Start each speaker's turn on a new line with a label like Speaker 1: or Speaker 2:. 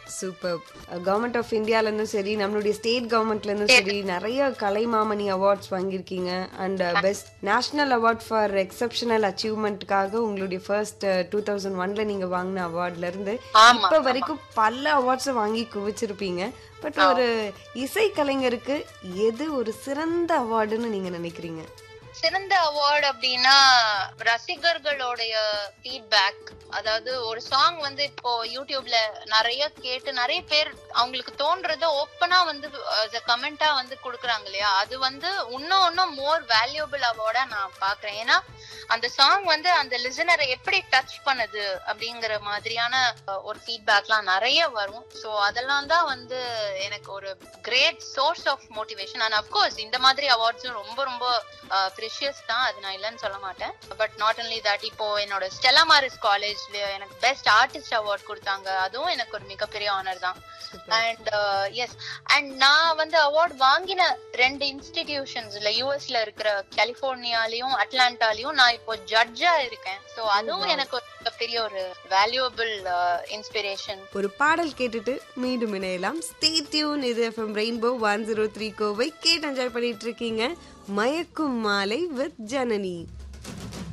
Speaker 1: super government of இந்தியாலேருந்தும் சரி நம்மளுடைய state கவர்மெண்ட்லேருந்தும் சரி நிறைய கலைமாமணி அவார்ட்ஸ் வாங்கியிருக்கீங்க and best national award for exceptional அச்சீவ்மெண்ட்டுக்காக உங்களுடைய ஃபர்ஸ்ட் டூ தௌசண்ட் ஒன்ல நீங்கள் வாங்கின அவார்ட்லேருந்து
Speaker 2: ஆமா
Speaker 1: இப்போ வரைக்கும் பல அவார்ட்ஸை வாங்கி குவிச்சிருப்பீங்க பட் ஒரு இசை கலைஞருக்கு எது ஒரு சிறந்த அவார்டுன்னு நீங்கள் நினைக்கிறீங்க
Speaker 2: சிறந்த அவார்டு அப்படின்னா ரசிகர்களுடைய ஃபீட்பேக் அதாவது ஒரு சாங் வந்து இப்போ யூடியூப்ல நிறைய கேட்டு நிறைய பேர் அவங்களுக்கு தோன்றத ஓப்பனா வந்து கமெண்டா வந்து கொடுக்குறாங்க இல்லையா அது வந்து இன்னும் இன்னும் மோர் வேல்யூபிள் அவார்டா நான் பாக்குறேன் ஏன்னா அந்த சாங் வந்து அந்த லிசனரை எப்படி டச் பண்ணுது அப்படிங்கிற மாதிரியான அஹ், ஒரு ஃபீட்பேக்லாம் நிறைய வரும் ஸோ அதெல்லாம் தான் வந்து எனக்கு ஒரு great source of motivation and of course இந்த மாதிரி அவார்ட்ஸும் ரொம்ப ரொம்ப ப்ரிஷியஸ் தான் அது நான் இல்லைன்னு சொல்ல மாட்டேன் பட் நாட் ஒன்லி தட் இப்போ என்னோட ஸ்டெலா மாரிஸ் காலேஜ்ல எனக்கு பெஸ்ட் ஆர்டிஸ்ட் அவார்ட் கொடுத்தாங்க அதுவும் எனக்கு ஒரு மிகப்பெரிய ஆனர் தான் அண்ட் எஸ் அண்ட் நான் வந்து அவார்ட் வாங்கின ரெண்டு இன்ஸ்டிடியூஷன்ஸ்ல யூஎஸ்ல இருக்கிற கலிபோர்னியாலயும் அட்லாண்டாலயும் நான் இப்போ ஜட்ஜா இருக்கேன் ஸோ அதுவும் எனக்கு ஒரு மிகப்பெரிய ஒரு வேல்யூபிள் இன்ஸ்பிரேஷன்
Speaker 1: ஒரு பாடல் கேட்டுட்டு மீண்டும் இணையலாம் ஸ்டே டியூன் இது FM rainbow one zero three Kovai கேட்டு என்ஜாய் பண்ணிட்டு இருக்கீங்க மயக்கும் மாலை வித் ஜனனி